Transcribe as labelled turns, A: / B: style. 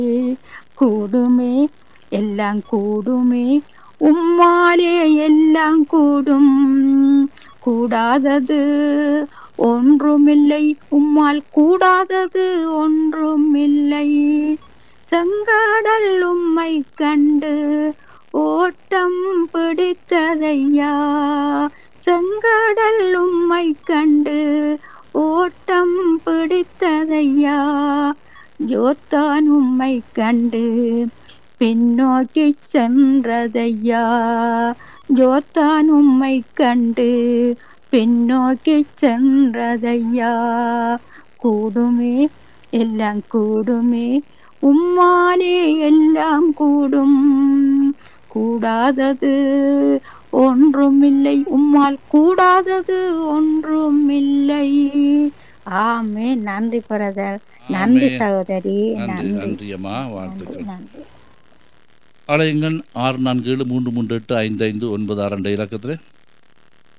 A: கூடுமே எல்லாம் கூடுமே உம்மாலே எல்லாம் கூடும் கூடாதது ஒன்றுமில்லை உம்மால் கூடாதது ஒன்றுமில்லை செங்கடல் உம்மை கண்டு ஓட்டம் பிடித்ததையா செங்கடல் உம்மை கண்டு ஓட்டம் பிடித்ததையா ஜோத்தான் உம்மை கண்டு பின்னோக்கி சென்றதையா ஜோத்தான் உம்மை கண்டு பின்னோக்கி சென்றதையா கூடுமே எல்லாம் கூடுமே உம்மாலே எல்லாம் கூடும் கூடாதது ஒன்றுமில்லை உம்மால் கூடாதது ஒன்றுமில்லை ஆமே நன்றி பிரதர் நன்றி
B: ஆமென்.
A: சகோதரி
B: நன்றி
A: நன்றி
B: நன்றி அம்மா வாழ்த்துக்கள்
A: நன்றி
B: அலையுங்கள் ஆறு நான்கு ஏழு மூன்று மூன்று எட்டு ஐந்து ஐந்து ஒன்பது ஆறு என்ற இலக்கத்தில்